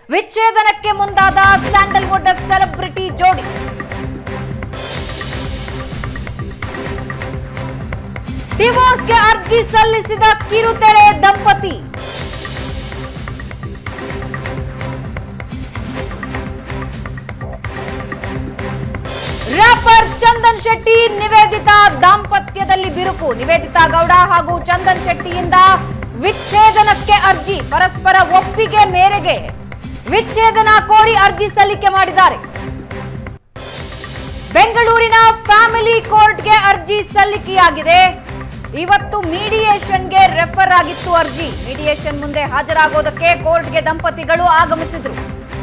ವಿಚ್ಛೇದನಕ್ಕೆ ಮುಂದಾದ Sandalwood celebrity ಜೋಡಿ ಡಿವೋರ್ಸ್ಗೆ ಅರ್ಜಿ ಸಲ್ಲಿಸಿದ ಕಿರುತೆರೆ ದಂಪತಿ ರ್ಯಾಪರ್ ಚಂದನ್ ಶೆಟ್ಟಿ ನಿವೇದಿತಾ ದಾಂಪತ್ಯದಲ್ಲಿ ಬಿರುಕು ನಿವೇದಿತಾ ಗೌಡ ಹಾಗೂ ಚಂದನ್ ಶೆಟ್ಟಿಯಿಂದ ವಿಚ್ಛೇದನಕ್ಕೆ ಅರ್ಜಿ ಪರಸ್ಪರ ಒಪ್ಪಿಗೆ ಮೇರೆಗೆ ವಿಚ್ಛೇದನ ಕೋರಿ ಅರ್ಜಿ ಸಲ್ಲಿಕೆ ಮಾಡಿದ್ದಾರೆ ಬೆಂಗಳೂರಿನ ಫ್ಯಾಮಿಲಿ ಕೋರ್ಟ್ಗೆ ಅರ್ಜಿ ಸಲ್ಲಿಕೆಯಾಗಿದೆ ಇವತ್ತು ಮೀಡಿಯೇಷನ್ಗೆ ರೆಫರ್ ಆಗಿತ್ತು ಅರ್ಜಿ ಮೀಡಿಯೇಷನ್ ಮುಂದೆ ಹಾಜರಾಗೋದಕ್ಕೆ ಕೋರ್ಟ್ಗೆ ದಂಪತಿಗಳು ಆಗಮಿಸಿದ್ರು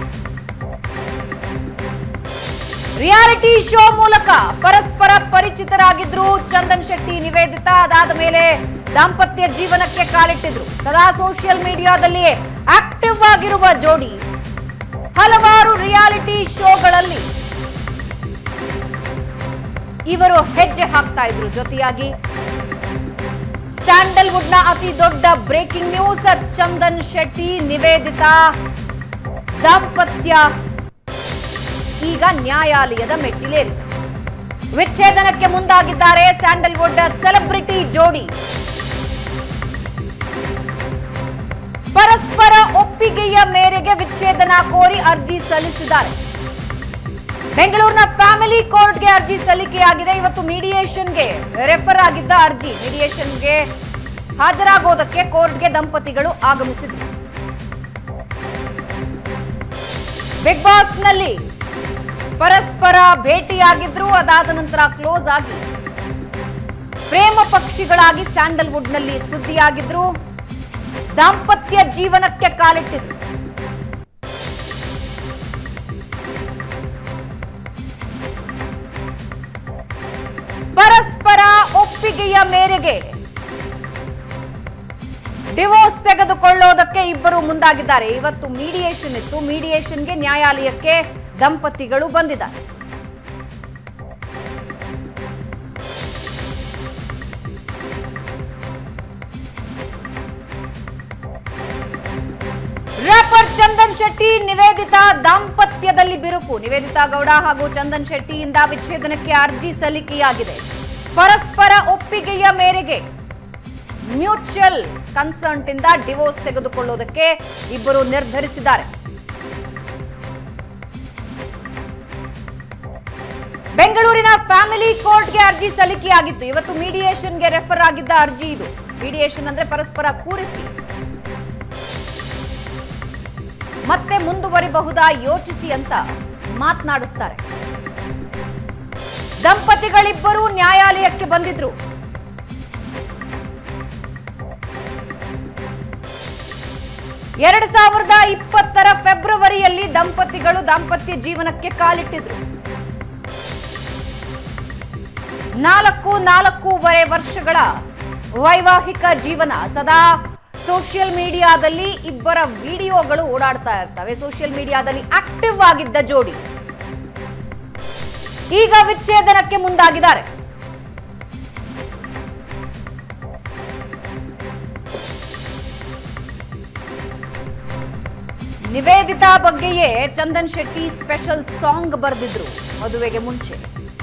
ರಿಯಾಲಿಟಿ ಶೋ ಮೂಲಕ ಪರಸ್ಪರ ಪರಿಚಿತರಾಗಿದ್ರು ಚಂದನ್ ಶೆಟ್ಟಿ ನಿವೇದಿತಾ ಅದಾದ ಮೇಲೆ ದಾಂಪತ್ಯ ಜೀವನಕ್ಕೆ ಕಾಲಿಟ್ಟಿದ್ರು ಸದಾ ಸೋಷಿಯಲ್ ಮೀಡಿಯಾದಲ್ಲಿ ಆಕ್ಟಿವ್ ಆಗಿರುವ ಜೋಡಿ ಹಲವಾರು ರಿಯಾಲಿಟಿ ಶೋಗಳಲ್ಲಿ ಇವರು ಹೆಜ್ಜೆ ಹಾಕ್ತಾ ಇದ್ರು ಜೊತೆಯಾಗಿ ಸ್ಯಾಂಡಲ್ವುಡ್ನ ಅತಿ ದೊಡ್ಡ ಬ್ರೇಕಿಂಗ್ ನ್ಯೂಸ್ ಚಂದನ್ ಶೆಟ್ಟಿ ನಿವೇದಿತಾ ದಾಂಪತ್ಯ ಈಗ ನ್ಯಾಯಾಲಯದ ಮೆಟ್ಟಿಲೇರಿದೆ ವಿಚ್ಛೇದನಕ್ಕೆ ಮುಂದಾಗಿದ್ದಾರೆ ಸ್ಯಾಂಡಲ್ವುಡ್ ಸೆಲೆಬ್ರಿಟಿ ಜೋಡಿ ಪರಸ್ಪರ ಒಪ್ಪಿಗೆಯ ಮೇರೆಗೆ ವಿಚ್ಛೇದನ ಕೋರಿ ಅರ್ಜಿ ಸಲ್ಲಿಸಿದ್ದಾರೆ ಬೆಂಗಳೂರಿನ ಫ್ಯಾಮಿಲಿ ಕೋರ್ಟ್ಗೆ ಅರ್ಜಿ ಸಲ್ಲಿಕೆಯಾಗಿದೆ ಇವತ್ತು ಮೀಡಿಯೇಷನ್ಗೆ ರೆಫರ್ ಆಗಿದ್ದ ಅರ್ಜಿ ಮೀಡಿಯೇಷನ್ಗೆ ಹಾಜರಾಗೋದಕ್ಕೆ ಕೋರ್ಟ್ಗೆ ದಂಪತಿಗಳು ಆಗಮಿಸಿದ್ರು ಬಿಗ್ ಬಾಸ್ನಲ್ಲಿ ಪರಸ್ಪರ ಭೇಟಿಯಾಗಿದ್ರು ಅದಾದ ನಂತರ ಕ್ಲೋಸ್ ಆಗಿ ಪ್ರೇಮ ಪಕ್ಷಿಗಳಾಗಿ ಸ್ಯಾಂಡಲ್ವುಡ್ನಲ್ಲಿ ಸುದ್ದಿಯಾಗಿದ್ರು ದಾಂಪತ್ಯ ಜೀವನಕ್ಕೆ ಕಾಲಿಟ್ಟಿದ್ರು ಪರಸ್ಪರ ಒಪ್ಪಿಗೆಯ ಮೇರೆಗೆ ಡಿವೋರ್ಸ್ ತೆಗೆದುಕೊಳ್ಳೋದಕ್ಕೆ ಇಬ್ಬರು ಮುಂದಾಗಿದ್ದಾರೆ ಇವತ್ತು ಮೀಡಿಯೇಷನ್ ಇತ್ತು ಮೀಡಿಯೇಷನ್ಗೆ ನ್ಯಾಯಾಲಯಕ್ಕೆ ದಂಪತಿಗಳು ಬಂದಿದ್ದಾರೆ ರ್ಯಾಪರ್ ಚಂದನ್ ಶೆಟ್ಟಿ ನಿವೇದಿತಾ ದಾಂಪತ್ಯದಲ್ಲಿ ಬಿರುಕು ನಿವೇದಿತಾ ಗೌಡ ಹಾಗೂ ಚಂದನ್ ಶೆಟ್ಟಿಯಿಂದ ವಿಚ್ಛೇದನಕ್ಕೆ ಅರ್ಜಿ ಸಲ್ಲಿಕೆಯಾಗಿದೆ ಪರಸ್ಪರ ಒಪ್ಪಿಗೆಯ ಮೇರೆಗೆ ಮ್ಯೂಚುವಲ್ ಕನ್ಸರ್ಟ್ ಇಂದ ಡಿವೋರ್ಸ್ ತೆಗೆದುಕೊಳ್ಳುವುದಕ್ಕೆ ಇಬ್ಬರು ನಿರ್ಧರಿಸಿದ್ದಾರೆ ಬೆಂಗಳೂರಿನ ಫ್ಯಾಮಿಲಿ ಕೋರ್ಟ್ಗೆ ಅರ್ಜಿ ಸಲ್ಲಿಕೆಯಾಗಿತ್ತು ಇವತ್ತು ಮೀಡಿಯೇಷನ್ಗೆ ರೆಫರ್ ಆಗಿದ್ದ ಅರ್ಜಿ ಇದು ಮೀಡಿಯೇಷನ್ ಅಂದ್ರೆ ಪರಸ್ಪರ ಕೂರಿಸಿ ಮತ್ತೆ ಮುಂದುವರಿಬಹುದಾ ಯೋಚಿಸಿ ಅಂತ ಮಾತನಾಡಿಸ್ತಾರೆ ದಂಪತಿಗಳಿಬ್ಬರು ನ್ಯಾಯಾಲಯಕ್ಕೆ ಬಂದಿದ್ರು ಎರಡ್ ಸಾವಿರದ ಇಪ್ಪತ್ತರ ಫೆಬ್ರವರಿಯಲ್ಲಿ ದಂಪತಿಗಳು ದಾಂಪತ್ಯ ಜೀವನಕ್ಕೆ ಕಾಲಿಟ್ಟಿದ್ರು ನಾಲ್ಕು ನಾಲ್ಕೂವರೆ ವರ್ಷಗಳ ವೈವಾಹಿಕ ಜೀವನ ಸದಾ ಸೋಷಿಯಲ್ ಮೀಡಿಯಾದಲ್ಲಿ ಇಬ್ಬರ ವಿಡಿಯೋಗಳು ಓಡಾಡ್ತಾ ಇರ್ತವೆ ಸೋಷಿಯಲ್ ಮೀಡಿಯಾದಲ್ಲಿ ಆಕ್ಟಿವ್ ಆಗಿದ್ದ ಜೋಡಿ ಈಗ ವಿಚ್ಛೇದನಕ್ಕೆ ಮುಂದಾಗಿದ್ದಾರೆ ನಿವೇದಿತಾ ಬಗ್ಗೆಯೇ ಚಂದನ್ ಶೆಟ್ಟಿ ಸ್ಪೆಷಲ್ ಸಾಂಗ್ ಬರೆದಿದ್ರು ಮದುವೆಗೆ ಮುಂಚೆ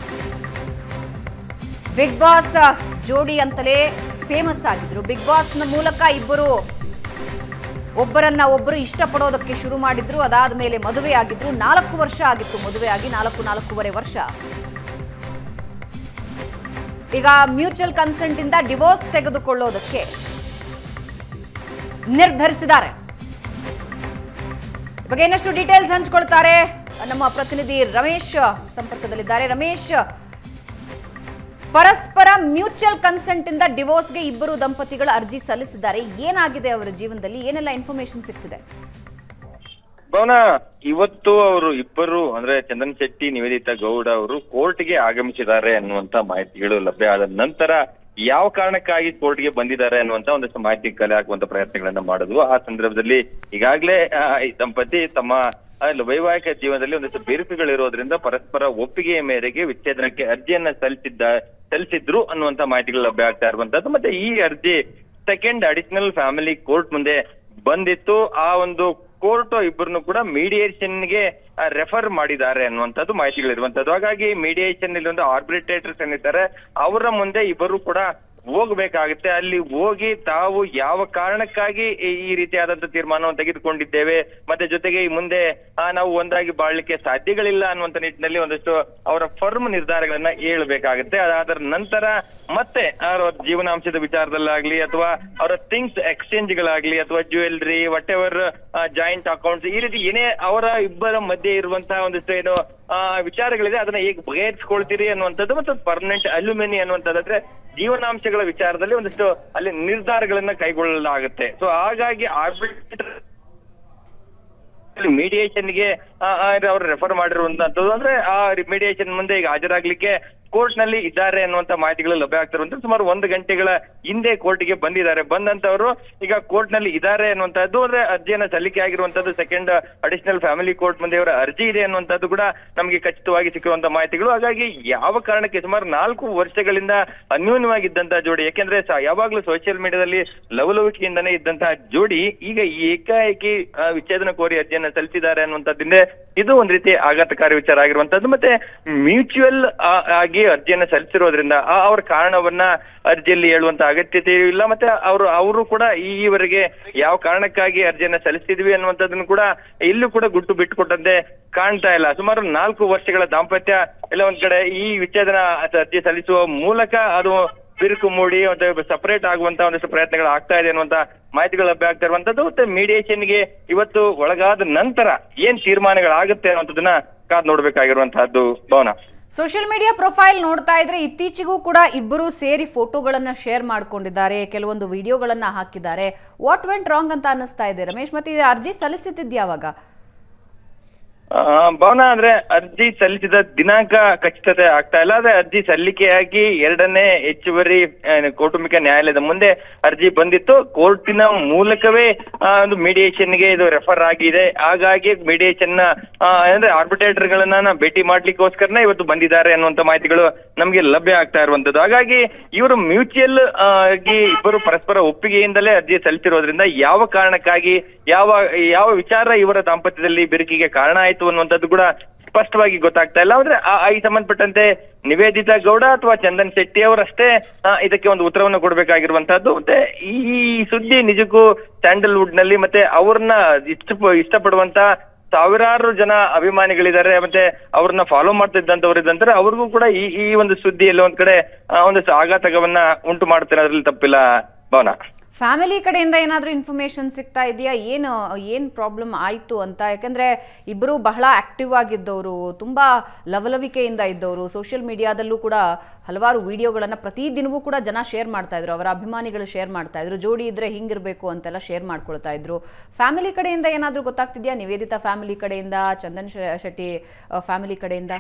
ಬಿಗ್ ಬಾಸ್ ಜೋಡಿ ಅಂತಲೇ ಫೇಮಸ್ ಆಗಿದ್ರು ಬಿಗ್ ಬಾಸ್ನ ಮೂಲಕ ಇಬ್ಬರು ಒಬ್ಬರನ್ನ ಒಬ್ಬರು ಇಷ್ಟಪಡೋದಕ್ಕೆ ಶುರು ಮಾಡಿದ್ರು ಅದಾದ ಮೇಲೆ ಮದುವೆ ಆಗಿದ್ರು ನಾಲ್ಕು ವರ್ಷ ಆಗಿತ್ತು ಮದುವೆ ಆಗಿ ನಾಲ್ಕು ನಾಲ್ಕೂವರೆ ವರ್ಷ ಈಗ ಮ್ಯೂಚುವಲ್ ಕನ್ಸೆಂಟ್ ಇಂದ ಡಿವೋರ್ಸ್ ತೆಗೆದುಕೊಳ್ಳೋದಕ್ಕೆ ನಿರ್ಧರಿಸಿದ್ದಾರೆ ಈ ಬಗ್ಗೆ ಇನ್ನಷ್ಟು ಡೀಟೇಲ್ಸ್ ಹಂಚ್ಕೊಳ್ತಾರೆ ನಮ್ಮ ಪ್ರತಿನಿಧಿ ರಮೇಶ್ ಸಂಪರ್ಕದಲ್ಲಿದ್ದಾರೆ ರಮೇಶ್ ಪರಸ್ಪರ ಮ್ಯೂಚುವಲ್ ಕನ್ಸೆಂಟ್ ಇಂದ ಡಿವೋರ್ಸ್ಗೆ ಇಬ್ಬರು ದಂಪತಿಗಳು ಅರ್ಜಿ ಸಲ್ಲಿಸಿದ್ದಾರೆ ಏನಾಗಿದೆ ಅವರ ಜೀವನದಲ್ಲಿ ಏನೆಲ್ಲ ಇನ್ಫಾರ್ಮೇಶನ್ ಸಿಗ್ತಿದೆ ಭವನ ಇವತ್ತು ಅವರು ಇಬ್ಬರು ಅಂದ್ರೆ ಚಂದನ್ ಶೆಟ್ಟಿ ನಿವೇದಿತಾ ಗೌಡ ಅವರು ಕೋರ್ಟ್ಗೆ ಆಗಮಿಸಿದ್ದಾರೆ ಅನ್ನುವಂತ ಮಾಹಿತಿಗಳು ಲಭ್ಯ ಆದ ನಂತರ ಯಾವ ಕಾರಣಕ್ಕಾಗಿ ಕೋರ್ಟ್ಗೆ ಬಂದಿದ್ದಾರೆ ಅನ್ನುವಂತ ಒಂದಷ್ಟು ಮಾಹಿತಿ ಕಲೆ ಹಾಕುವಂತ ಪ್ರಯತ್ನಗಳನ್ನ ಮಾಡಿದ್ವು ಆ ಸಂದರ್ಭದಲ್ಲಿ ಈಗಾಗಲೇ ಆ, ಈ ದಂಪತಿ ತಮ್ಮ ಆ, ವೈವಾಹಿಕ ಜೀವನದಲ್ಲಿ ಒಂದಷ್ಟು ಬಿರುಕುಗಳಿರೋದ್ರಿಂದ ಪರಸ್ಪರ ಒಪ್ಪಿಗೆಯ ಮೇರೆಗೆ ವಿಚ್ಛೇದನಕ್ಕೆ ಅರ್ಜಿಯನ್ನ ಸಲ್ಲಿಸಿದ್ದ ಸಲ್ಲಿಸಿದ್ರು ಅನ್ನುವಂತ ಮಾಹಿತಿಗಳು ಲಭ್ಯ ಆಗ್ತಾ ಇರುವಂತದ್ದು ಮತ್ತೆ ಈ ಅರ್ಜಿ ಸೆಕೆಂಡ್ ಅಡಿಷನಲ್ ಫ್ಯಾಮಿಲಿ ಕೋರ್ಟ್ ಮುಂದೆ ಬಂದಿತ್ತು ಆ ಒಂದು ಕೋರ್ಟ್ ಇಬ್ಬರನ್ನು ಕೂಡ ಮೀಡಿಯೇಷನ್ಗೆ ರೆಫರ್ ಮಾಡಿದ್ದಾರೆ ಅನ್ನುವಂಥದ್ದು ಮಾಹಿತಿಗಳಿರುವಂತದ್ದು ಹಾಗಾಗಿ ಮೀಡಿಯೇಷನ್ ಇಲ್ಲಿ ಒಂದು ಆರ್ಬಿಟ್ರೇಟರ್ಸ್ ಏನಿದ್ದಾರೆ ಅವರ ಮುಂದೆ ಇಬ್ಬರು ಕೂಡ ಹೋಗ್ಬೇಕಾಗುತ್ತೆ ಅಲ್ಲಿ ಹೋಗಿ ತಾವು ಯಾವ ಕಾರಣಕ್ಕಾಗಿ ಈ ಈ ರೀತಿಯಾದಂತ ತೀರ್ಮಾನವನ್ನು ತೆಗೆದುಕೊಂಡಿದ್ದೇವೆ ಮತ್ತೆ ಜೊತೆಗೆ ಈ ಮುಂದೆ ಆ, ನಾವು ಒಂದಾಗಿ ಬಾಳ್ಲಿಕ್ಕೆ ಸಾಧ್ಯಗಳಿಲ್ಲ ಅನ್ನುವಂತ ನಿಟ್ಟಿನಲ್ಲಿ ಒಂದಷ್ಟು ಅವರ ಫರ್ಮ್ ನಿರ್ಧಾರಗಳನ್ನ ಹೇಳ್ಬೇಕಾಗುತ್ತೆ ಅದಾದ ನಂತರ ಮತ್ತೆ ಅವರ ಜೀವನಾಂಶದ ವಿಚಾರದಲ್ಲಾಗ್ಲಿ ಅಥವಾ ಅವರ ಥಿಂಗ್ಸ್ ಎಕ್ಸ್ಚೇಂಜ್ ಗಳಾಗ್ಲಿ ಅಥವಾ jewellery whatever joint accounts ಈ ರೀತಿ ಏನೇ ಅವರ ಇಬ್ಬರ ಮಧ್ಯೆ ಇರುವಂತಹ ಒಂದಿಷ್ಟು ಏನು ಆ, ವಿಚಾರಗಳಿದೆ ಅದನ್ನ ಹೇಗೆ ಬಗೆಹರಿಸ್ಕೊಳ್ತೀರಿ ಅನ್ನುವಂಥದ್ದು ಮತ್ತು ಪರ್ಮನೆಂಟ್ ಅಲ್ಯೂಮಿನಿ ಅನ್ನುವಂಥದ್ದಾದ್ರೆ ಜೀವನಾಂಶಗಳ ವಿಚಾರದಲ್ಲಿ ಒಂದಿಷ್ಟು ಅಲ್ಲಿ ನಿರ್ಧಾರಗಳನ್ನ ಕೈಗೊಳ್ಳಲಾಗುತ್ತೆ ಸೊ ಹಾಗಾಗಿ ಆರ್ಬಿಟ್ರೇಟರ್ ಮೀಡಿಯೇಷನ್ಗೆ ಅವರು ರೆಫರ್ ಮಾಡಿರುವಂತದ್ದು ಅಂದ್ರೆ ಆ ಮೀಡಿಯೇಷನ್ ಮುಂದೆ ಈಗ ಹಾಜರಾಗ್ಲಿಕ್ಕೆ ಕೋರ್ಟ್ ನಲ್ಲಿ ಇದ್ದಾರೆ ಅನ್ನುವಂತ ಮಾಹಿತಿಗಳು ಲಭ್ಯ ಆಗ್ತಿರುವಂತ ಸುಮಾರು ಒಂದು ಗಂಟೆಗಳ ಹಿಂದೆ ಕೋರ್ಟ್ಗೆ ಬಂದಿದ್ದಾರೆ ಬಂದಂತವರು ಈಗ ಕೋರ್ಟ್ ನಲ್ಲಿ ಇದ್ದಾರೆ ಅನ್ನುವಂಥದ್ದು ಅಂದ್ರೆ ಅರ್ಜಿಯನ್ನ ಸಲ್ಲಿಕೆ ಆಗಿರುವಂತದ್ದು ಸೆಕೆಂಡ್ ಅಡಿಷನಲ್ ಫ್ಯಾಮಿಲಿ ಕೋರ್ಟ್ ಮುಂದೆ ಅವರ ಅರ್ಜಿ ಇದೆ ಅನ್ನುವಂಥದ್ದು ಕೂಡ ನಮಗೆ ಖಚಿತವಾಗಿ ಸಿಕ್ಕಿರುವಂತ ಮಾಹಿತಿಗಳು ಹಾಗಾಗಿ ಯಾವ ಕಾರಣಕ್ಕೆ ಸುಮಾರು ನಾಲ್ಕು ವರ್ಷಗಳಿಂದ ಅನ್ಯೂನ್ಯವಾಗಿದ್ದಂತ ಜೋಡಿ ಯಾಕೆಂದ್ರೆ ಸ- ಯಾವಾಗ್ಲೂ ಸೋಷಿಯಲ್ ಮೀಡಿಯಾದಲ್ಲಿ ಲವಲವಿಕೆಯಿಂದನೇ ಇದ್ದಂತಹ ಜೋಡಿ ಈಗ ಏಕಾಏಕಿ ಆ, ವಿಚ್ಛೇದನ ಕೋರಿ ಅರ್ಜಿಯನ್ನ ಸಲ್ಲಿಸಿದ್ದಾರೆ ಅನ್ನುವಂಥದ್ದಿಂದ ಇದು ಒಂದ್ ರೀತಿ ಆಘಾತಕಾರಿ ವಿಚಾರ ಆಗಿರುವಂತದ್ದು ಮತ್ತೆ ಮ್ಯೂಚುವಲ್ ಆಗಿ ಅರ್ಜಿಯನ್ನ ಸಲ್ಲಿಸಿರೋದ್ರಿಂದ ಆ ಅವರ ಕಾರಣವನ್ನ ಅರ್ಜಿಯಲ್ಲಿ ಹೇಳುವಂತ ಅಗತ್ಯತೆ ಇಲ್ಲ ಮತ್ತೆ ಅವರು ಅವರು ಕೂಡ ಈವರೆಗೆ ಯಾವ ಕಾರಣಕ್ಕಾಗಿ ಅರ್ಜಿಯನ್ನ ಸಲ್ಲಿಸಿದ್ವಿ ಅನ್ನುವಂಥದ್ದನ್ನು ಕೂಡ ಇಲ್ಲೂ ಕೂಡ ಗುಟ್ಟು ಬಿಟ್ಟುಕೊಟ್ಟಂತೆ ಕಾಣ್ತಾ ಇಲ್ಲ ಸುಮಾರು ನಾಲ್ಕು ವರ್ಷಗಳ ದಾಂಪತ್ಯ ಎಲ್ಲ ಒಂದ್ ಕಡೆ ಈ ವಿಚ್ಛೇದನ ಅರ್ಜಿ ಸಲ್ಲಿಸುವ ಮೂಲಕ ಅದು ಬಿರುಕು ಮೂಡಿ ಒಂದು ಸಪರೇಟ್ ಆಗುವಂತ ಒಂದಷ್ಟು ಪ್ರಯತ್ನಗಳು ಆಗ್ತಾ ಇದೆ ಅನ್ನುವಂತ ಮಾಹಿತಿಗಳು ಲಭ್ಯ ಆಗ್ತಾ ಇರುವಂತದ್ದು ಮತ್ತೆ ಮೀಡಿಯೇಷನ್ಗೆ ಇವತ್ತು ಒಳಗಾದ ನಂತರ ಏನ್ ತೀರ್ಮಾನಗಳಾಗುತ್ತೆ ಅನ್ನೋದನ್ನ ಕಾದ್ ನೋಡ್ಬೇಕಾಗಿರುವಂತಹದ್ದು ಭವನ ಸೋಷಿಯಲ್ ಮೀಡಿಯಾ ಪ್ರೊಫೈಲ್ ನೋಡ್ತಾ ಇದ್ರೆ ಇತ್ತೀಚೆಗೂ ಕೂಡ ಇಬ್ಬರು ಸೇರಿ ಫೋಟೋಗಳನ್ನ ಶೇರ್ ಮಾಡ್ಕೊಂಡಿದ್ದಾರೆ ಕೆಲವೊಂದು ವಿಡಿಯೋಗಳನ್ನ ಹಾಕಿದ್ದಾರೆ ವಾಟ್ ವೆಂಟ್ ರಾಂಗ್ ಅಂತ ಅನ್ನಿಸ್ತಾ ಇದೆ ರಮೇಶ್ ಮತ್ತೆ ಈ ಅರ್ಜಿ ಸಲ್ಲಿಸಿದ್ದು ಯಾವಾಗ ಆ, ಭವನ ಅಂದ್ರೆ ಅರ್ಜಿ ಸಲ್ಲಿಸಿದ ದಿನಾಂಕ ಖಚಿತತೆ ಆಗ್ತಾ ಇಲ್ಲ ಆದ್ರೆ ಅರ್ಜಿ ಸಲ್ಲಿಕೆಯಾಗಿ ಎರಡನೇ ಹೆಚ್ಚುವರಿ ಆ, ಕೌಟುಂಬಿಕ ನ್ಯಾಯಾಲಯದ ಮುಂದೆ ಅರ್ಜಿ ಬಂದಿತ್ತು ಕೋರ್ಟಿನ ಮೂಲಕವೇ ಆ, ಒಂದು ಮೀಡಿಯೇಷನ್ಗೆ ಇದು ರೆಫರ್ ಆಗಿದೆ ಹಾಗಾಗಿ ಮೀಡಿಯೇಷನ್ ಅಂದ್ರೆ ಆರ್ಬಿಟ್ರೇಟರ್ ಗಳನ್ನ ಭೇಟಿ ಮಾಡ್ಲಿಕ್ಕೋಸ್ಕರನೇ ಇವತ್ತು ಬಂದಿದ್ದಾರೆ ಅನ್ನುವಂತ ಮಾಹಿತಿಗಳು ನಮ್ಗೆ ಲಭ್ಯ ಆಗ್ತಾ ಇರುವಂತದ್ದು ಹಾಗಾಗಿ ಇವರು ಮ್ಯೂಚುವಲ್ ಆಗಿ ಇಬ್ಬರು ಪರಸ್ಪರ ಒಪ್ಪಿಗೆಯಿಂದಲೇ ಅರ್ಜಿ ಸಲ್ಲಿಸಿರೋದ್ರಿಂದ ಯಾವ ಕಾರಣಕ್ಕಾಗಿ ಯಾವ ಯಾವ ವಿಚಾರ ಇವರ ದಾಂಪತ್ಯದಲ್ಲಿ ಬಿರುಕಿಗೆ ಕಾರಣ ಆಯ್ತು ಅನ್ನುವಂಥದ್ದು ಕೂಡ ಸ್ಪಷ್ಟವಾಗಿ ಗೊತ್ತಾಗ್ತಾ ಇಲ್ಲ ಅಂದ್ರೆ ಆ ಆ ಈ ಸಂಬಂಧಪಟ್ಟಂತೆ ನಿವೇದಿತಾ ಗೌಡ ಅಥವಾ ಚಂದನ್ ಶೆಟ್ಟಿ ಅವರಷ್ಟೇ ಆ, ಇದಕ್ಕೆ ಒಂದು ಉತ್ತರವನ್ನು ಕೊಡಬೇಕಾಗಿರುವಂತಹದ್ದು ಮತ್ತೆ ಈ ಸುದ್ದಿ ನಿಜಕ್ಕೂ ಸ್ಯಾಂಡಲ್ವುಡ್ ನಲ್ಲಿ ಮತ್ತೆ ಅವ್ರನ್ನ ಇಷ್ಟ ಇಷ್ಟಪಡುವಂತ ಸಾವಿರಾರು ಜನ ಅಭಿಮಾನಿಗಳಿದ್ದಾರೆ ಮತ್ತೆ ಅವ್ರನ್ನ ಫಾಲೋ ಮಾಡ್ತಿದ್ದಂತವ್ರು ಇದ್ದಂತಾರೆ ಅವ್ರಿಗೂ ಕೂಡ ಈ ಈ ಒಂದು ಸುದ್ದಿ ಎಲ್ಲ ಒಂದ್ ಕಡೆ ಆ, ಒಂದಷ್ಟು ಆಘಾತಕವನ್ನ ಉಂಟು ಮಾಡ್ತಿರೋದ್ರಲ್ಲಿ ತಪ್ಪಿಲ್ಲ ಭವನ ಫ್ಯಾಮಿಲಿ ಕಡೆಯಿಂದ ಏನಾದರೂ ಇನ್ಫಾರ್ಮೇಶನ್ ಸಿಗ್ತಾ ಇದೆಯಾ ಏನು ಏನು ಪ್ರಾಬ್ಲಮ್ ಆಯಿತು ಅಂತ ಯಾಕಂದರೆ ಇಬ್ಬರು ಬಹಳ ಆಕ್ಟಿವ್ ಆಗಿದ್ದವರು ತುಂಬ ಲವಲವಿಕೆಯಿಂದ ಇದ್ದವರು ಸೋಷಿಯಲ್ ಮೀಡಿಯಾದಲ್ಲೂ ಕೂಡ ಹಲವಾರು ವಿಡಿಯೋಗಳನ್ನು ಪ್ರತಿದಿನವೂ ಕೂಡ ಜನ ಶೇರ್ ಮಾಡ್ತಾ ಇದ್ರು ಅವರ ಅಭಿಮಾನಿಗಳು ಶೇರ್ ಮಾಡ್ತಾ ಇದ್ರು ಜೋಡಿ ಇದ್ರೆ ಹಿಂಗಿರಬೇಕು ಅಂತೆಲ್ಲ ಶೇರ್ ಮಾಡ್ಕೊಳ್ತಾ ಇದ್ರು ಫ್ಯಾಮಿಲಿ ಕಡೆಯಿಂದ ಏನಾದರೂ ಗೊತ್ತಾಗ್ತಿದೆಯಾ ನಿವೇದಿತಾ ಫ್ಯಾಮಿಲಿ ಕಡೆಯಿಂದ ಚಂದನ್ ಶೆ- ಶೆಟ್ಟಿ ಫ್ಯಾಮಿಲಿ ಕಡೆಯಿಂದ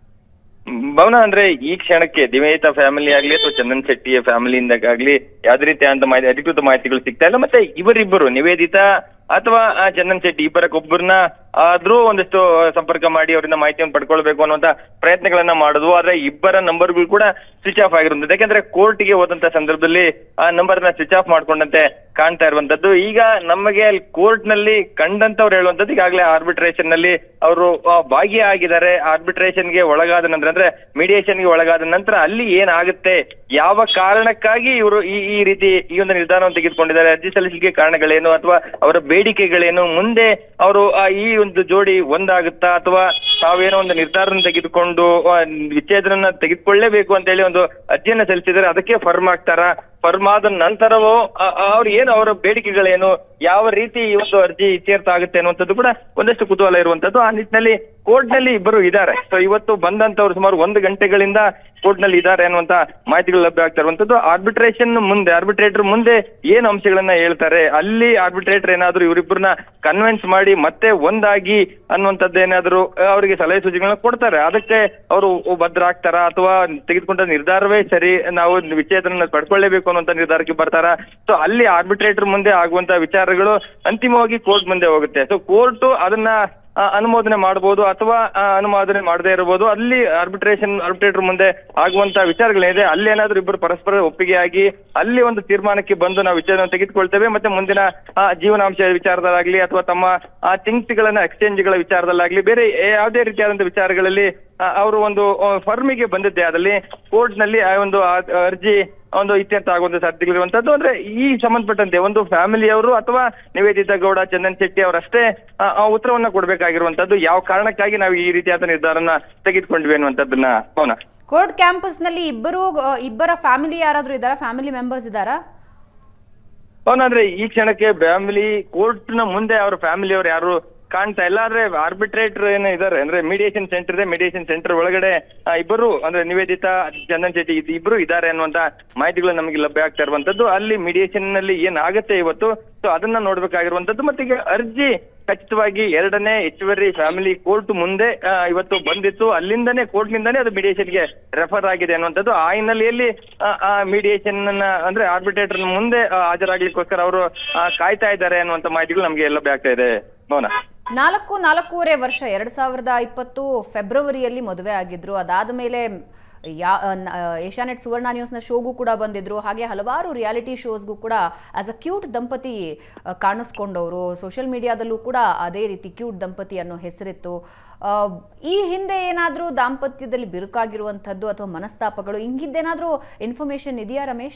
ಭವನ ಅಂದ್ರೆ ಈ ಕ್ಷಣಕ್ಕೆ ದಿವೇತಾ ಫ್ಯಾಮಿಲಿ ಆಗ್ಲಿ ಅಥವಾ ಚಂದನ್ ಶೆಟ್ಟಿಯ ಫ್ಯಾಮಿಲಿಯಿಂದ ಆಗ್ಲಿ ಯಾವ್ದೇ ರೀತಿಯಾದಂತ ಮಾಹಿತಿ ಅಧಿಕೃತ ಮಾಹಿತಿಗಳು ಸಿಗ್ತಾ ಇಲ್ಲ ಮತ್ತೆ ಇವರಿಬ್ಬರು ನಿವೇದಿತಾ ಅಥವಾ ಆ ಚಂದನ್ ಶೆಟ್ಟಿ ಇಬ್ಬರಕ್ಕೊಬ್ಬರನ್ನ ಆದ್ರೂ ಒಂದಿಷ್ಟು ಸಂಪರ್ಕ ಮಾಡಿ ಅವರಿಂದ ಮಾಹಿತಿಯನ್ನು ಪಡ್ಕೊಳ್ಬೇಕು ಅನ್ನುವಂತ ಪ್ರಯತ್ನಗಳನ್ನ ಮಾಡುದು ಆದ್ರೆ ಇಬ್ಬರ ನಂಬರ್ಗಳು ಕೂಡ ಸ್ವಿಚ್ ಆಫ್ ಆಗಿರುತ್ತದೆ ಯಾಕಂದ್ರೆ ಕೋರ್ಟ್ಗೆ ಹೋದಂತ ಸಂದರ್ಭದಲ್ಲಿ ಆ ನಂಬರ್ ನ ಸ್ವಿಚ್ ಆಫ್ ಮಾಡ್ಕೊಂಡಂತೆ ಕಾಣ್ತಾ ಇರುವಂತದ್ದು ಈಗ ನಮಗೆ ಅಲ್ಲಿ ಕೋರ್ಟ್ ನಲ್ಲಿ ಕಂಡಂತವ್ರು ಹೇಳುವಂತದ್ದು ಈಗಾಗಲೇ ಆರ್ಬಿಟ್ರೇಷನ್ ನಲ್ಲಿ ಅವರು ಭಾಗಿಯಾಗಿದ್ದಾರೆ ಆರ್ಬಿಟ್ರೇಷನ್ ಗೆ ಒಳಗಾದ ನಂತರ ಅಂದ್ರೆ ಮೀಡಿಯೇಷನ್ ಗೆ ಒಳಗಾದ ನಂತರ ಅಲ್ಲಿ ಏನಾಗುತ್ತೆ ಯಾವ ಕಾರಣಕ್ಕಾಗಿ ಇವರು ಈ ಈ ರೀತಿ ಈ ಒಂದು ನಿರ್ಧಾರವನ್ನು ತೆಗೆದುಕೊಂಡಿದ್ದಾರೆ ಅರ್ಜಿ ಸಲ್ಲಿಸಲಿಕ್ಕೆ ಕಾರಣಗಳೇನು ಅಥವಾ ಅವರ ಬೇಡಿಕೆಗಳೇನು ಮುಂದೆ ಅವರು ಆ, ಈ ಒಂದು ಜೋಡಿ ಒಂದಾಗುತ್ತಾ ಅಥವಾ ತಾವೇನೋ ಒಂದು ನಿರ್ಧಾರವನ್ನು ತೆಗೆದುಕೊಂಡು ಆ, ವಿಚ್ಛೇದನ ತೆಗೆದುಕೊಳ್ಳೇಬೇಕು ಅಂತ ಹೇಳಿ ಒಂದು ಅರ್ಜಿಯನ್ನ ಸಲ್ಲಿಸಿದರೆ ಅದಕ್ಕೆ ಫರ್ಮ್ ಆಗ್ತಾರಾ ಫರ್ಮ್ ಆದ ನಂತರವೂ ಆ- ಆ ಅವ್ರು ಏನು ಅವರ ಬೇಡಿಕೆಗಳೇನು ಯಾವ ರೀತಿ ಈ ಒಂದು ಅರ್ಜಿ ಇತ್ಯರ್ಥ ಆಗುತ್ತೆ ಅನ್ನುವಂಥದ್ದು ಕೂಡ ಒಂದಷ್ಟು ಕುತೂಹಲ ಇರುವಂತದ್ದು ಆ ನಿಟ್ಟಿನಲ್ಲಿ ಕೋರ್ಟ್ ನಲ್ಲಿ ಇಬ್ಬರು ಇದ್ದಾರೆ ಸೊ ಇವತ್ತು ಬಂದಂತವ್ರು ಸುಮಾರು ಒಂದು ಗಂಟೆಗಳಿಂದ ಕೋರ್ಟ್ ನಲ್ಲಿ ಇದ್ದಾರೆ ಅನ್ನುವಂತ ಮಾಹಿತಿಗಳು ಲಭ್ಯ ಆಗ್ತಾ ಇರುವಂತದ್ದು ಆರ್ಬಿಟ್ರೇಷನ್ ಮುಂದೆ ಆರ್ಬಿಟ್ರೇಟರ್ ಮುಂದೆ ಏನು ಅಂಶಗಳನ್ನ ಹೇಳ್ತಾರೆ ಅಲ್ಲಿ ಆರ್ಬಿಟ್ರೇಟರ್ ಏನಾದ್ರು ಇವರಿಬ್ಬರನ್ನ ಕನ್ವಿನ್ಸ್ ಮಾಡಿ ಮತ್ತೆ ಒಂದಾಗಿ ಅನ್ನುವಂಥದ್ದು ಏನಾದ್ರು ಆ, ಅವರಿಗೆ ಸಲಹೆ ಸೂಚನೆಗಳನ್ನ ಕೊಡ್ತಾರೆ ಅದಕ್ಕೆ ಅವರು ಭದ್ರ ಆಗ್ತಾರ ಅಥವಾ ತೆಗೆದುಕೊಂಡ ನಿರ್ಧಾರವೇ ಸರಿ ನಾವು ವಿಚ್ಛೇದನ ಪಡ್ಕೊಳ್ಳೇಬೇಕು ಅನ್ನುವಂತ ನಿರ್ಧಾರಕ್ಕೆ ಬರ್ತಾರ ಸೊ ಅಲ್ಲಿ ಆರ್ಬಿಟ್ರೇಟರ್ ಮುಂದೆ ಆಗುವಂತ ವಿಚಾರಗಳು ಅಂತಿಮವಾಗಿ ಕೋರ್ಟ್ ಮುಂದೆ ಹೋಗುತ್ತೆ ಸೊ ಕೋರ್ಟ್ ಅದನ್ನ ಆ, ಅನುಮೋದನೆ ಮಾಡಬಹುದು ಅಥವಾ ಆ, ಅನುಮೋದನೆ ಮಾಡದೇ ಇರಬಹುದು ಅಲ್ಲಿ ಆರ್ಬಿಟ್ರೇಷನ್ ಆರ್ಬಿಟ್ರೇಟರ್ ಮುಂದೆ ಆಗುವಂತ ವಿಚಾರಗಳೇನಿದೆ ಅಲ್ಲಿ ಏನಾದ್ರೂ ಇಬ್ಬರು ಪರಸ್ಪರ ಒಪ್ಪಿಗೆಯಾಗಿ ಅಲ್ಲಿ ಒಂದು ತೀರ್ಮಾನಕ್ಕೆ ಬಂದು ನಾವು ವಿಚಾರವನ್ನು ತೆಗೆದುಕೊಳ್ತೇವೆ ಮತ್ತೆ ಮುಂದಿನ ಆ, ಜೀವನಾಂಶ ವಿಚಾರದಲ್ಲಾಗ್ಲಿ ಅಥವಾ ತಮ್ಮ ಥಿಂಕ್ಸ್ಗಳನ್ನ ಎಕ್ಸ್ಚೇಂಜ್ಗಳ ವಿಚಾರದಲ್ಲಾಗ್ಲಿ ಬೇರೆ ಯಾವುದೇ ರೀತಿಯಾದಂತಹ ವಿಚಾರಗಳಲ್ಲಿ ಆ, ಅವರು ಒಂದು ಫರ್ಮಿಗೆ ಬಂದಿದ್ದೆ ಅದಲ್ಲಿ ಕೋರ್ಟ್ ನಲ್ಲಿ ಆ ಒಂದು ಆ- ಅರ್ಜಿ ಒಂದು ಇತ್ಯರ್ಥ ಆಗುವಂತ ಸಾಧ್ಯತೆಗಳಿರುವಂತದ್ದು ಅಂದ್ರೆ ಈ ಸಂಬಂಧಪಟ್ಟಂತೆ ಒಂದು ಫ್ಯಾಮಿಲಿಯವರು ಅಥವಾ ನಿವೇದಿತಾ ಗೌಡ ಚಂದನ್ ಶೆಟ್ಟಿ ಅವರಷ್ಟೇ ಆ, ಆ ಉತ್ತರವನ್ನ ಕೊಡ್ಬೇಕಾಗಿರುವಂತದ್ದು ಯಾವ ಕಾರಣಕ್ಕಾಗಿ ನಾವು ಈ ರೀತಿಯಾದ ನಿರ್ಧಾರನ ತೆಗೆದುಕೊಂಡ್ವಿ ಅನ್ನುವಂಥದ್ದನ್ನ ಪವನ ಕೋರ್ಟ್ ಕ್ಯಾಂಪಸ್ನಲ್ಲಿ ಇಬ್ಬರು ಆ, ಇಬ್ಬರ ಫ್ಯಾಮಿಲಿ ಯಾರಾದರೂ ಇದ್ದಾರಾ ಫ್ಯಾಮಿಲಿ ಮೆಂಬರ್ಸ್ ಇದ್ದಾರಾ ಪವನ ಅಂದ್ರೆ ಈ ಕ್ಷಣಕ್ಕೆ ಫ್ಯಾಮಿಲಿ ಕೋರ್ಟ್ ನ ಮುಂದೆ ಅವ್ರ ಫ್ಯಾಮಿಲಿ ಅವ್ರು ಯಾರು ಕಾಣ್ತಾ ಇಲ್ಲ ಆದ್ರೆ ಆರ್ಬಿಟ್ರೇಟರ್ ಏನೋ ಇದಾರೆ ಅಂದ್ರೆ ಮೀಡಿಯೇಷನ್ ಸೆಂಟರ್ ಇದೆ ಮೀಡಿಯೇಷನ್ ಸೆಂಟರ್ ಒಳಗಡೆ ಆ, ಇಬ್ಬರು ಅಂದ್ರೆ ನಿವೇದಿತಾ ಚಂದನ್ ಶೆಟ್ಟಿ ಇದು ಇಬ್ರು ಇದ್ದಾರೆ ಅನ್ನುವಂತ ಮಾಹಿತಿಗಳು ನಮಗೆ ಲಭ್ಯ ಆಗ್ತಾ ಇರುವಂತದ್ದು ಅಲ್ಲಿ ಮೀಡಿಯೇಷನ್ ನಲ್ಲಿ ಏನ್ ಆಗತ್ತೆ ಇವತ್ತು ಸೊ ಅದನ್ನ ನೋಡ್ಬೇಕಾಗಿರುವಂತದ್ದು ಮತ್ತೆ ಈಗ ಅರ್ಜಿ ಖಚಿತವಾಗಿ ಎರಡನೇ ಹೆಚ್ಚುವರಿ ಫ್ಯಾಮಿಲಿ ಕೋರ್ಟ್ ಮುಂದೆ ಆ, ಇವತ್ತು ಬಂದಿತ್ತು ಅಲ್ಲಿಂದನೇ ಕೋರ್ಟ್ ನಿಂದಾನೇ ಅದು ಮೀಡಿಯೇಷನ್ಗೆ ರೆಫರ್ ಆಗಿದೆ ಅನ್ನುವಂಥದ್ದು ಆ ಹಿನ್ನೆಲೆಯಲ್ಲಿ ಮೀಡಿಯೇಷನ್ ಅಂದ್ರೆ ಆರ್ಬಿಟ್ರೇಟರ್ ಮುಂದೆ ಆ, ಹಾಜರಾಗ್ಲಿಕ್ಕೋಸ್ಕರ ಅವರು ಕಾಯ್ತಾ ಇದ್ದಾರೆ ಅನ್ನುವಂತ ಮಾಹಿತಿಗಳು ನಮಗೆ ಲಭ್ಯ ಆಗ್ತಾ ಇದೆ ಮೌನ ನಾಲ್ಕು ನಾಲ್ಕೂವರೆ ವರ್ಷ ಎರಡ್ ಸಾವಿರದ ಇಪ್ಪತ್ತು ಫೆಬ್ರವರಿಯಲ್ಲಿ ಮದುವೆ ಆಗಿದ್ರು ಅದಾದ ಮೇಲೆ ಯಾ ನ- ಏಷ್ಯಾನೆಟ್ ಸುವರ್ಣ ನ್ಯೂಸ್ನ ಶೋಗೂ ಕೂಡ ಬಂದಿದ್ರು ಹಾಗೆ ಹಲವಾರು ರಿಯಾಲಿಟಿ ಶೋಸ್ಗೂ ಕೂಡ ಆಸ್ ಅ ಕ್ಯೂಟ್ ದಂಪತಿ ಆ, ಕಾಣಿಸ್ಕೊಂಡವರು ಸೋಷಿಯಲ್ ಮೀಡಿಯಾದಲ್ಲೂ ಕೂಡ ಅದೇ ರೀತಿ ಕ್ಯೂಟ್ ದಂಪತಿ ಅನ್ನೋ ಹೆಸರಿತ್ತು ಆ, ಈ ಹಿಂದೆ ಏನಾದರೂ ದಾಂಪತ್ಯದಲ್ಲಿ ಬಿರುಕಾಗಿರುವಂಥದ್ದು ಅಥವಾ ಮನಸ್ತಾಪಗಳು ಹಿಂಗಿದ್ದೇನಾದರೂ ಇನ್ಫಾರ್ಮೇಶನ್ ಇದೆಯಾ ರಮೇಶ್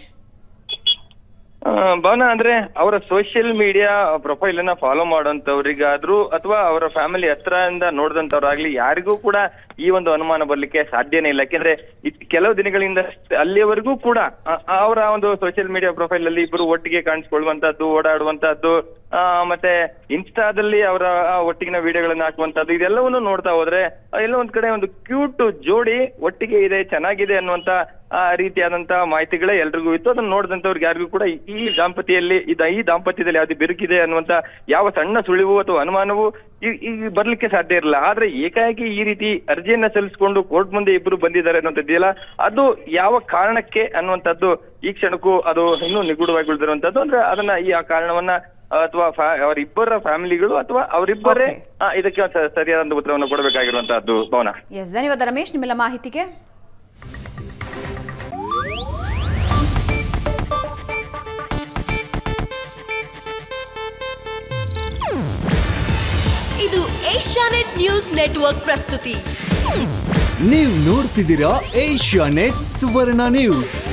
ಆ, ಭವನ ಅಂದ್ರೆ ಅವರ ಸೋಷಿಯಲ್ ಮೀಡಿಯಾ ಪ್ರೊಫೈಲ್ ಅನ್ನ ಫಾಲೋ ಮಾಡುವಂತವ್ರಿಗಾದ್ರೂ ಅಥವಾ ಅವರ ಫ್ಯಾಮಿಲಿ ಹತ್ರದಿಂದ ನೋಡಿದಂತವ್ರಾಗ್ಲಿ ಯಾರಿಗೂ ಕೂಡ ಈ ಒಂದು ಅನುಮಾನ ಬರ್ಲಿಕ್ಕೆ ಸಾಧ್ಯನೇ ಇಲ್ಲ ಯಾಕೆಂದ್ರೆ ಇದ್ ಕೆಲವು ದಿನಗಳಿಂದ ಅಲ್ಲಿಯವರೆಗೂ ಕೂಡ ಆ- ಅವರ ಒಂದು ಸೋಷಿಯಲ್ ಮೀಡಿಯಾ ಪ್ರೊಫೈಲ್ ಅಲ್ಲಿ ಇಬ್ಬರು ಒಟ್ಟಿಗೆ ಕಾಣಿಸ್ಕೊಳ್ಳುವಂತದ್ದು ಓಡಾಡುವಂತದ್ದು ಆ, ಮತ್ತೆ ಇನ್ಸ್ಟಾದಲ್ಲಿ ಅವರ ಆ, ಒಟ್ಟಿಗಿನ ವಿಡಿಯೋಗಳನ್ನ ಹಾಕುವಂತದ್ದು ಇದೆಲ್ಲವನ್ನು ನೋಡ್ತಾ ಹೋದ್ರೆ ಆ, ಎಲ್ಲೋ ಒಂದ್ ಕಡೆ ಒಂದು ಕ್ಯೂಟ್ ಜೋಡಿ ಒಟ್ಟಿಗೆ ಇದೆ ಚೆನ್ನಾಗಿದೆ ಅನ್ನುವಂತ ಆ ರೀತಿಯಾದಂತ ಮಾಹಿತಿಗಳೇ ಎಲ್ರಿಗೂ ಇತ್ತು ಅದನ್ನ ನೋಡಿದಂತವ್ರಿಗೆ ಯಾರಿಗೂ ಕೂಡ ಈ- ಈ ದಾಂಪತ್ಯದಲ್ಲಿ ಇದ ಈ ದಾಂಪತ್ಯದಲ್ಲಿ ಯಾವ್ದು ಬೆರುಕಿದೆ ಅನ್ನುವಂತ ಯಾವ ಸಣ್ಣ ಸುಳಿವು ಅಥವಾ ಅನುಮಾನವು ಈ- ಈ ಬರ್ಲಿಕ್ಕೆ ಸಾಧ್ಯ ಇರಲ್ಲ ಆದ್ರೆ ಏಕಾಏಕಿ ಈ ರೀತಿ ಅರ್ಜಿಯನ್ನ ಸಲ್ಲಿಸಿಕೊಂಡು ಕೋರ್ಟ್ ಮುಂದೆ ಇಬ್ಬರು ಬಂದಿದ್ದಾರೆ ಅನ್ನೋಂಥದ್ದಿಲ್ಲ ಅದು ಯಾವ ಕಾರಣಕ್ಕೆ ಅನ್ನುವಂಥದ್ದು ಈ ಕ್ಷಣಕ್ಕೂ ಅದು ಇನ್ನೂ ನಿಗೂಢವಾಗಿ ಉಳಿದಿರುವಂತದ್ದು ಅಂದ್ರೆ ಅದನ್ನ ಈ ಆ ಕಾರಣವನ್ನ ಅಥವಾ ಫ್ಯಾ- ಅವರಿಬ್ಬರ ಫ್ಯಾಮಿಲಿಗಳು ಅಥವಾ ಅವರಿಬ್ಬರೇ Okay. ಆ, ಇದಕ್ಕೆ ಸ- ಸರಿಯಾದ ಉತ್ತರವನ್ನು ಕೊಡಬೇಕಾಗಿರುವಂತಹದ್ದು ಭವನ ಎಸ್ ಧನ್ಯವಾದ ರಮೇಶ್ ನಿಮ್ಮೆಲ್ಲ ಮಾಹಿತಿಗೆ ಇದು ಏಷ್ಯಾನೆಟ್ ನ್ಯೂಸ್ ನೆಟ್ವರ್ಕ್ ಪ್ರಸ್ತುತಿ ನೀವು ನೋಡ್ತಿದ್ದೀರಾ ಏಷ್ಯಾ ನೆಟ್ ಸುವರ್ಣ ನ್ಯೂಸ್